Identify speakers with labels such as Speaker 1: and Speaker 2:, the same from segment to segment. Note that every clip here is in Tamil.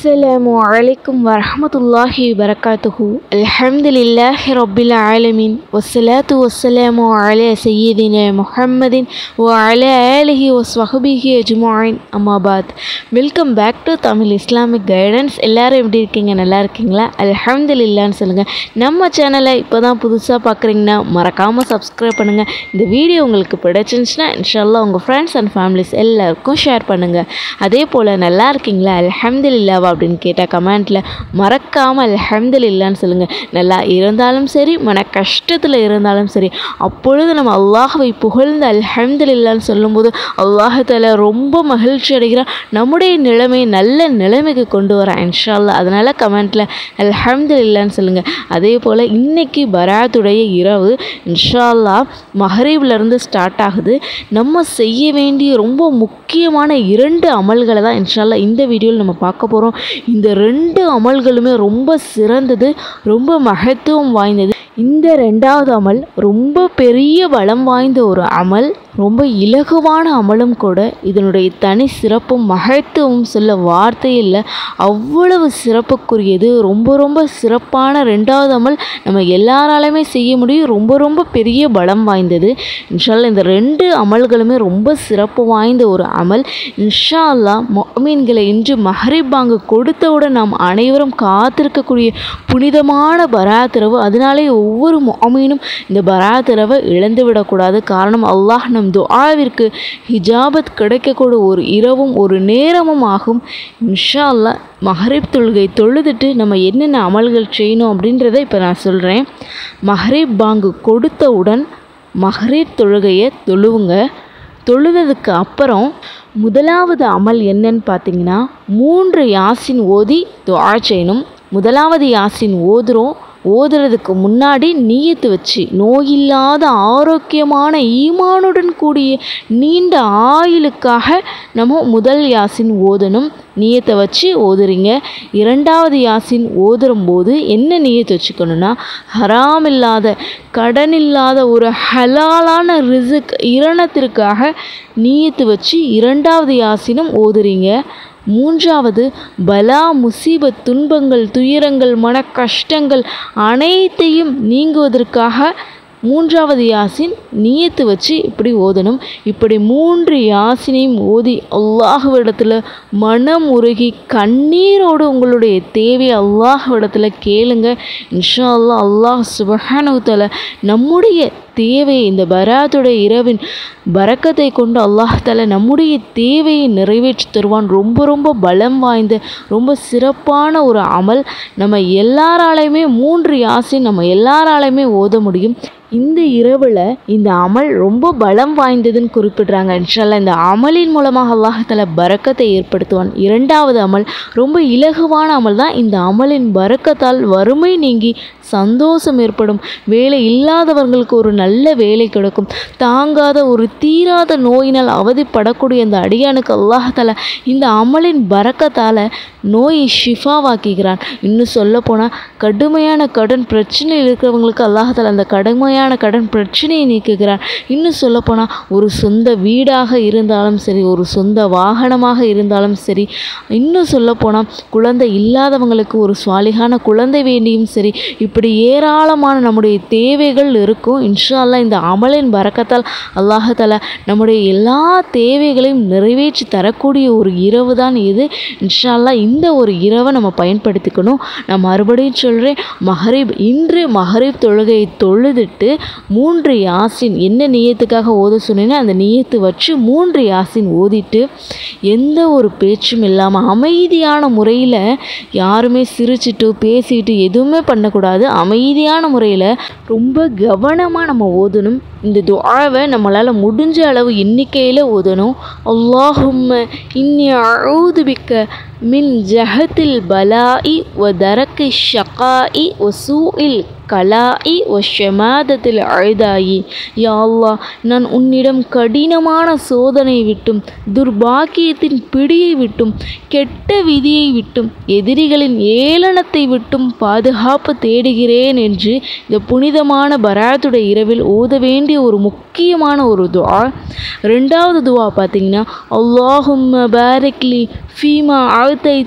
Speaker 1: السلام عليكم ورحمة الله وبركاته الحمد لله رب العالمين والصلاة والسلام على سيدنا محمد وعلى آله وصحبه أجمعين أما بعد welcome back to Tamil Islamic guidance எல்லாரும் எப்படி இருக்கீங்க நல்லா இருக்கீங்களா அல்ஹம்துலில்லான்னு சொல்லுங்கள் நம்ம சேனலை இப்போ தான் புதுசாக பார்க்குறீங்கன்னா மறக்காமல் சப்ஸ்கிரைப் பண்ணுங்கள் இந்த வீடியோ உங்களுக்கு பிடிச்சிருந்துச்சுன்னா இன்ஷால்லா உங்கள் ஃப்ரெண்ட்ஸ் அண்ட் ஃபேமிலிஸ் எல்லாருக்கும் ஷேர் பண்ணுங்கள் அதே போல் நல்லா இருக்கீங்களா அல்ஹம்துலில்லாவா அப்படின்னு கேட்டால் கமெண்ட்டில் மறக்காமல் அல்ஹம்துலில்லான்னு சொல்லுங்கள் நல்லா இருந்தாலும் சரி மன கஷ்டத்தில் இருந்தாலும் சரி அப்பொழுது நம்ம அல்லாஹ்வை புகழ்ந்து அல்ஹம்துலில்லான்னு சொல்லும்போது அல்லாஹால ரொம்ப மகிழ்ச்சி அடைகிறான் நம்முடைய நிலைமை நல்ல நிலைமைக்கு கொண்டு வரான் இன்ஷால்லா அதனால் கமெண்ட்டில் அல்ஹம்துலில்லான்னு சொல்லுங்கள் அதே போல் இன்னைக்கு பராத்துடைய இரவு இன்ஷால்லா மஹரீப்லேருந்து ஸ்டார்ட் ஆகுது நம்ம செய்ய வேண்டிய ரொம்ப முக்கியமான இரண்டு அமல்களை தான் இன்ஷால்லா இந்த வீடியோவில் நம்ம பார்க்க போகிறோம் இந்த ரெண்டு அமல்களுமே ரொம்ப சிறந்தது ரொம்ப மகத்துவம் வாய்ந்தது இந்த ரெண்டாவது அமல் ரொம்ப பெரிய பலம் வாய்ந்த ஒரு அமல் ரொம்ப இலகுவான அமலும் கூட இதனுடைய தனி சிறப்பும் மகத்துவம் சொல்ல வார்த்தை இல்லை அவ்வளவு சிறப்புக்குரியது ரொம்ப ரொம்ப சிறப்பான ரெண்டாவது அமல் நம்ம எல்லாராலுமே செய்ய முடியும் ரொம்ப ரொம்ப பெரிய பலம் வாய்ந்தது இன்ஷால்லா இந்த ரெண்டு அமல்களுமே ரொம்ப சிறப்பு வாய்ந்த ஒரு அமல் இன்ஷா அல்லா மொமீன்களை இன்று மஹரிப் பாங்கு கொடுத்தவுடன் நாம் அனைவரும் காத்திருக்கக்கூடிய புனிதமான பராத்திரவு அதனாலே ஒவ்வொரு மொமீனும் இந்த பராத்திரவை இழந்து விடக்கூடாது காரணம் அல்லாஹ் நம் துஆவிற்கு ஹிஜாபத் கிடைக்கக்கூடிய ஒரு இரவும் ஒரு நேரமும் ஆகும் இன்ஷா அல்லா மஹரிப் தொழுகை தொழுதுட்டு நம்ம என்னென்ன அமல்கள் செய்யணும் அப்படின்றத இப்போ நான் சொல்கிறேன் மஹரிப் பாங்கு கொடுத்தவுடன் மஹரிப் தொழுகையை தொழுவுங்க தொழுததுக்கு அப்புறம் முதலாவது அமல் என்னன்னு பார்த்தீங்கன்னா மூன்று யாசின் ஓதி துஆ செய்யணும் முதலாவது யாசின் ஓதுறோம் ஓதுறதுக்கு முன்னாடி நீயத்து வச்சு நோயில்லாத ஆரோக்கியமான ஈமானுடன் கூடிய நீண்ட ஆயுளுக்காக நம்ம முதல் யாசின் ஓதணும் நீயத்தை வச்சு ஓதுறீங்க இரண்டாவது யாசின் ஓதுறும்போது என்ன நீயத்தை வச்சுக்கணும்னா ஹராம் இல்லாத கடன் இல்லாத ஒரு ஹலாலான ரிசுக் இரணத்திற்காக நீயத்து வச்சு இரண்டாவது யாசினும் ஓதுறீங்க மூன்றாவது பலா முசீபத் துன்பங்கள் துயரங்கள் மன கஷ்டங்கள் அனைத்தையும் நீங்குவதற்காக மூன்றாவது யாசின் நீயத்து வச்சு இப்படி ஓதணும் இப்படி மூன்று யாசினையும் ஓதி அல்லாஹ்விடத்தில் மனம் உருகி கண்ணீரோடு உங்களுடைய தேவை அல்லாஹ்விடத்தில் கேளுங்க இன்ஷா அல்லா அல்லாஹ் சுபஹானுத்தல நம்முடைய தேவை இந்த பராத்துடைய இரவின் பறக்கத்தை கொண்டு அல்லாஹால நம்முடைய தேவையை நிறைவேற்றி தருவான் ரொம்ப ரொம்ப பலம் வாய்ந்த ரொம்ப சிறப்பான ஒரு அமல் நம்ம எல்லாராலையுமே மூன்று யாசின் நம்ம எல்லாராலையுமே ஓத முடியும் இந்த இரவில் இந்த அமல் ரொம்ப பலம் வாய்ந்ததுன்னு குறிப்பிடுறாங்க இன்ஷால்லா இந்த அமலின் மூலமாக அல்லாஹால பறக்கத்தை ஏற்படுத்துவான் இரண்டாவது அமல் ரொம்ப இலகுவான அமல் தான் இந்த அமலின் பறக்கத்தால் வறுமை நீங்கி சந்தோஷம் ஏற்படும் வேலை இல்லாதவர்களுக்கு ஒரு நல்ல வேலை கிடைக்கும் தாங்காத ஒரு தீராத நோயினால் அவதிப்படக்கூடிய இந்த அடியானுக்கு அல்லாஹால இந்த அமலின் பறக்கத்தால் நோயை ஷிஃபாவாக்குகிறான் இன்னும் சொல்லப்போனால் கடுமையான கடன் பிரச்சனையில் இருக்கிறவங்களுக்கு அல்லாஹால அந்த கடுமையான கடன் பிரச்சனையை நீக்குகிறான் இன்னும் சொல்லப்போனால் ஒரு சொந்த வீடாக இருந்தாலும் சரி ஒரு சொந்த வாகனமாக இருந்தாலும் சரி இன்னும் சொல்லப்போனால் குழந்தை இல்லாதவங்களுக்கு ஒரு சுவாலிகான குழந்தை வேண்டியும் சரி இப்படி ஏராளமான நம்முடைய தேவைகள் இருக்கும் இன்ஷா அல்லா இந்த அமலின் பறக்கத்தால் அல்லாஹால நம்முடைய எல்லா தேவைகளையும் நிறைவேற்றி தரக்கூடிய ஒரு இரவு தான் இது இன்ஷா அல்லா இந்த ஒரு இரவை நம்ம பயன்படுத்திக்கணும் நான் மறுபடியும் சொல்கிறேன் மஹரீப் இன்று மஹரீப் தொழுகையை தொழுதுட்டு மூன்று யாசின் என்ன நீயத்துக்காக ஓத சொன்னீங்கன்னா அந்த நீயத்து வச்சு மூன்று யாசின் ஓதிட்டு எந்த ஒரு பேச்சும் இல்லாமல் அமைதியான முறையில் யாருமே சிரிச்சிட்டு பேசிட்டு எதுவுமே பண்ணக்கூடாது அமைதியான முறையில் ரொம்ப கவனமாக நம்ம ஓதணும் இந்த துஆவை நம்மளால் முடிஞ்ச அளவு எண்ணிக்கையில் ஓதணும் அல்லாஹும்ம இன்னி அஊது பிக்க மின் ஜஹத்தில் பலாஇ வ தரக்கு ஷகாஇ வ சூஇல் கலாஇ ஒ ஷமாதத்தில் அழுதாயி யா அல்லாஹ் நான் உன்னிடம் கடினமான சோதனை விட்டும் துர்பாக்கியத்தின் பிடியை விட்டும் கெட்ட விதியை விட்டும் எதிரிகளின் ஏளனத்தை விட்டும் பாதுகாப்பு தேடுகிறேன் என்று இந்த புனிதமான பராத்துடைய இரவில் ஓத வேண்டிய ஒரு முக்கியமான ஒரு துவா ரெண்டாவது துவா பார்த்தீங்கன்னா அல்லாஹும் பாரிக்லி ஃபீமா ஆழ்த்தைத்த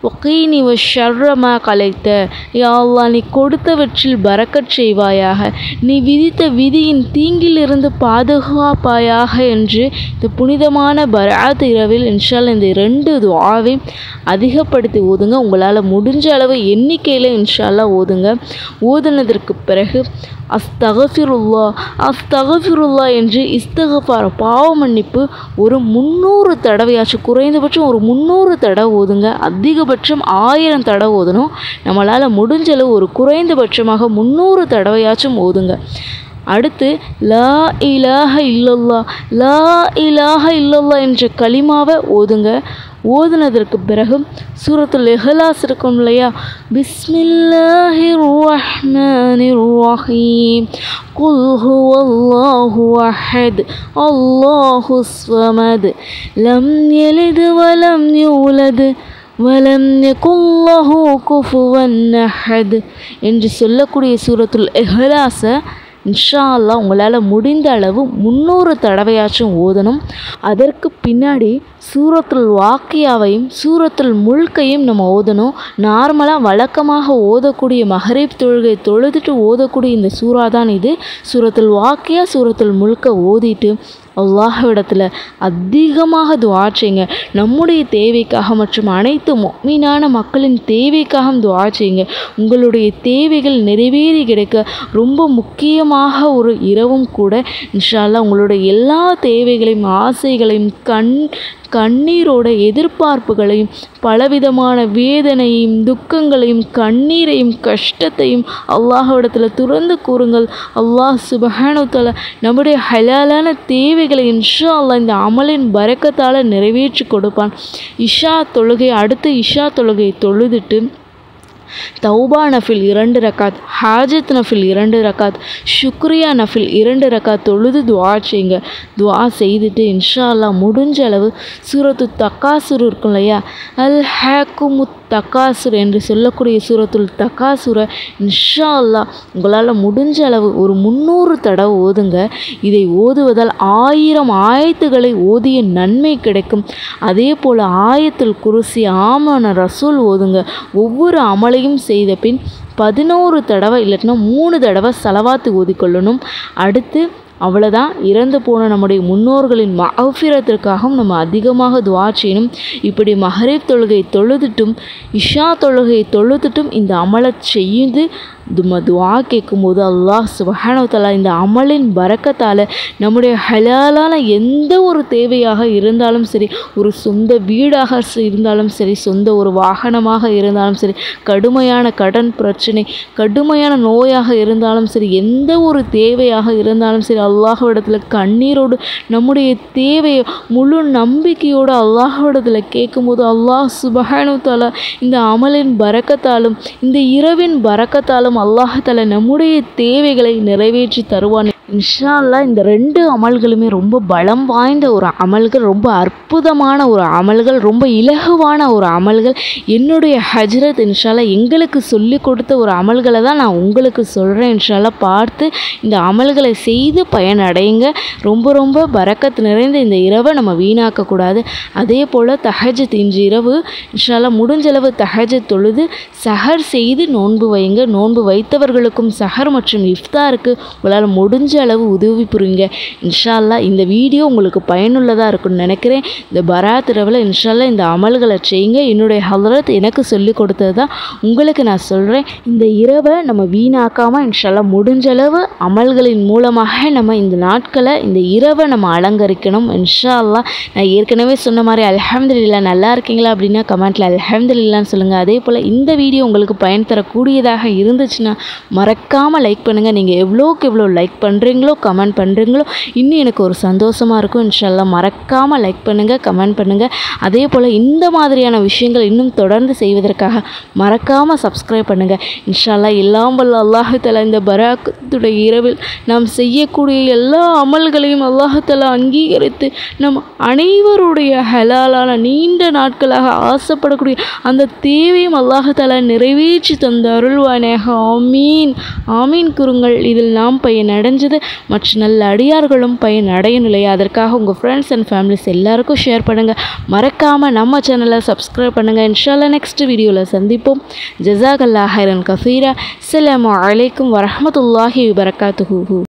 Speaker 1: ஒகீனி வ ஷர்ரமா கலைத்த யா அல்லாஹ் நீ கொடுத்தவற்றில் பறக்கச் செய்வாயாக நீ விதித்த விதியின் தீங்கிலிருந்து பாதுகாப்பாயாக என்று இந்த புனிதமான பராத் இரவில் இன்ஷால் இந்த ரெண்டு துவாவை அதிகப்படுத்தி ஓதுங்க உங்களால் முடிஞ்ச அளவு எண்ணிக்கையில் இன்ஷால்லா ஓதுங்க ஓதுனதற்கு பிறகு அஸ்தகஃபிருல்லா அஸ்தகஃபிருல்லா என்று இஸ்தகஃபார் பாவ மன்னிப்பு ஒரு முந்நூறு தடவையாச்சும் குறைந்தபட்சம் ஒரு முந்நூறு தடவை ஓதுங்க அதிகபட்சம் ஆயிரம் தடவை ஓதணும் நம்மளால் முடிஞ்சளவு ஒரு குறைந்தபட்சமாக முந்நூறு தடவையாச்சும் ஓதுங்க அடுத்து லா இலாஹ இல்லல்லா லா இலாஹ இல்லல்லா என்ற கலிமாவை ஓதுங்க ஓதுனதற்கு பிறகு சூரத்துல் இஹ்லாஸ் இருக்கும் இல்லையா பிஸ்மில்லாஹிர் ரஹ்மானிர் ரஹீம் குல் ஹுவல்லாஹு அஹத் அல்லாஹு ஸ்வமத் லம் யலித் வலம் யூலத் வலம் யகுல்லஹு குஃபுவன் அஹத் என்று சொல்லக்கூடிய சூரத்துல் இஹ்லாஸை இன்ஷா அல்லாஹ் உங்களால் முடிந்த அளவு முந்நூறு தடவையாச்சும் ஓதணும் அதற்கு பின்னாடி சூரத்துல் வாக்கியாவையும் சூரத்துல் முல்கையும் நம்ம ஓதணும் நார்மலாக வழக்கமாக ஓதக்கூடிய மஹரீப் தொழுகை தொழுதுட்டு ஓதக்கூடிய இந்த சூறா தான் இது சூரத்துல் வாக்கியா சூரத்துல் முல்கை ஓதிட்டு அல்லாஹ்விடத்தில் அதிகமாக துவா செய்யுங்க நம்முடைய தேவைக்காக மற்றும் அனைத்து மீனான மக்களின் தேவைக்காக துவா செய்யுங்க உங்களுடைய தேவைகள் நிறைவேறி கிடைக்க ரொம்ப முக்கியமாக ஒரு இரவும் கூட இன்ஷால்லா உங்களுடைய எல்லா தேவைகளையும் ஆசைகளையும் கண் கண்ணீரோட எதிர்பார்ப்புகளையும் பலவிதமான வேதனையும் துக்கங்களையும் கண்ணீரையும் கஷ்டத்தையும் அல்லாஹ்விடத்தில் துறந்து கூறுங்கள் அல்லாஹ் சுபஹானுத்தல நம்முடைய ஹலாலான தேவைகளை இன்ஷா அல்லாஹ் இந்த அமலின் பறக்கத்தால் நிறைவேற்றி கொடுப்பான் இஷா தொழுகை அடுத்து இஷா தொழுகையை தொழுதுட்டு தௌபா நஃபில் இரண்டு ரக்காத் ஹாஜத் நஃபில் இரண்டு ரக்காத் ஷுக்ரியா நஃபில் இரண்டு ரக்காத் தொழுது துவா செய்யுங்க துவா செய்துட்டு இன்ஷா அல்லாஹ் முடிஞ்ச அளவு சூரத்து தக்காசுர் இருக்கும் இல்லையா அல் ஹேக்குமுத் தக்காசுர் என்று சொல்லக்கூடிய சூரத்துல் தக்காசுரை இன்ஷா அல்லாஹ் உங்களால் முடிஞ்ச அளவு ஒரு முந்நூறு தடவை ஓதுங்க இதை ஓதுவதால் ஆயிரம் ஆயத்துகளை ஓதிய நன்மை கிடைக்கும் அதே போல் ஆயத்தில் குருசி ஆமான ரசூல் ஓதுங்க ஒவ்வொரு அமலையும் செய்த பின் பதினோரு தடவை இல்லாட்டினா மூணு தடவை செலவாத்து ஓதிக்கொள்ளணும் அடுத்து அவ்வளோதான் இறந்து போன நம்முடைய முன்னோர்களின் மகஃபிரத்திற்காகவும் நம்ம அதிகமாக துவா செய்யணும் இப்படி மஹரீப் தொழுகை தொழுதுட்டும் இஷா தொழுகை தொழுதுட்டும் இந்த அமலை செய்து தும துவா கேட்கும்போது அல்லாஹ் சுபஹானவத்தலா இந்த அமலின் பறக்கத்தால் நம்முடைய ஹலாலான எந்த ஒரு தேவையாக இருந்தாலும் சரி ஒரு சொந்த வீடாக இருந்தாலும் சரி சொந்த ஒரு வாகனமாக இருந்தாலும் சரி கடுமையான கடன் பிரச்சனை கடுமையான நோயாக இருந்தாலும் சரி எந்த ஒரு தேவையாக இருந்தாலும் சரி அல்லாஹ்விடத்தில் கண்ணீரோடு நம்முடைய தேவையை முழு நம்பிக்கையோடு அல்லாஹ்விடத்தில் கேட்கும்போது அல்லாஹ் சுபஹானு தாலா இந்த அமலின் பறக்கத்தாலும் இந்த இரவின் பறக்கத்தாலும் அல்லாஹால நம்முடைய தேவைகளை நிறைவேற்றி தருவான் இன்ஷா அல்லாஹ் இந்த ரெண்டு அமல்களுமே ரொம்ப பலம் வாய்ந்த ஒரு அமல்கள் ரொம்ப அற்புதமான ஒரு அமல்கள் ரொம்ப இலகுவான ஒரு அமல்கள் என்னுடைய ஹஜ்ரத் இன்ஷால்லா எங்களுக்கு சொல்லி கொடுத்த ஒரு அமல்களை தான் நான் உங்களுக்கு சொல்கிறேன் இன்ஷால்லா பார்த்து இந்த அமல்களை செய்து பயனடையுங்க ரொம்ப ரொம்ப பரக்கத் நிறைந்த இந்த இரவை நம்ம வீணாக்கக்கூடாது அதே போல் தஹஜத் இன்று இரவு இன்ஷால்லா முடிஞ்சளவு தஹஜத் தொழுது சஹர் செய்து நோன்பு வைங்க நோன்பு வைத்தவர்களுக்கும் சஹர் மற்றும் இஃப்தாருக்கு உங்களால் முடிஞ்ச அளவு உதவி புரியுங்க இன்ஷா அல்லாஹ் இந்த வீடியோ உங்களுக்கு பயனுள்ளதாக இருக்கும்னு நினைக்கிறேன் இந்த பராத் இரவில் இன்ஷா அல்லாஹ் இந்த அமல்களை செய்யுங்க என்னுடைய ஹலரத் எனக்கு சொல்லி கொடுத்தது தான் உங்களுக்கு நான் சொல்கிறேன் இந்த இரவை நம்ம வீணாக்காமல் இன்ஷா அல்லாஹ் முடிஞ்ச அளவு அமல்களின் மூலமாக நம்ம இந்த நாட்களை இந்த இரவை நம்ம அலங்கரிக்கணும் இன்ஷா அல்லாஹ் நான் ஏற்கனவே சொன்ன மாதிரி அல்ஹம்துலில்லா நல்லா இருக்கீங்களா அப்படின்னா கமெண்ட்டில் அல்ஹம்துலில்லான்னு சொல்லுங்கள் அதே போல் இந்த வீடியோ உங்களுக்கு பயன் தரக்கூடியதாக இருந்துச்சுன்னா மறக்காமல் லைக் பண்ணுங்கள் நீங்கள் எவ்வளோக்கு எவ்வளோ லைக் பண்ணுறீங்களோ கமெண்ட் பண்ணுறீங்களோ இன்னும் எனக்கு ஒரு சந்தோஷமாக இருக்கும் இன்ஷால்லா மறக்காமல் லைக் பண்ணுங்கள் கமெண்ட் பண்ணுங்கள் அதே போல் இந்த மாதிரியான விஷயங்கள் இன்னும் தொடர்ந்து செய்வதற்காக மறக்காமல் சப்ஸ்கிரைப் பண்ணுங்கள் இன்ஷால்லா எல்லாம் வல்ல அல்லாஹால இந்த பராக்கத்துடைய இரவில் நாம் செய்யக்கூடிய எல்லா அமல்களையும் அல்லாஹால அங்கீகரித்து நம் அனைவருடைய ஹலாலான நீண்ட நாட்களாக ஆசைப்படக்கூடிய அந்த தேவையும் அல்லாஹால நிறைவேற்றி தந்த அருள்வானேக ஆமீன் ஆமீன் குறுங்கள் இதில் நாம் பயன் அடைஞ்சது செய்து மற்ற நல்ல அடியார்களும் பயன் அடையணும் இல்லையா அதற்காக உங்கள் ஃப்ரெண்ட்ஸ் அண்ட் ஃபேமிலிஸ் எல்லாருக்கும் ஷேர் பண்ணுங்கள் மறக்காமல் நம்ம சேனலை சப்ஸ்கிரைப் பண்ணுங்கள் இன்ஷால்லா நெக்ஸ்ட் வீடியோவில் சந்திப்போம் ஜசாக் அல்லா ஹைரன் கஃபீரா அஸ்ஸலாமு அலைக்கும் வரஹமத்துல்லாஹி வபரகாத்துஹு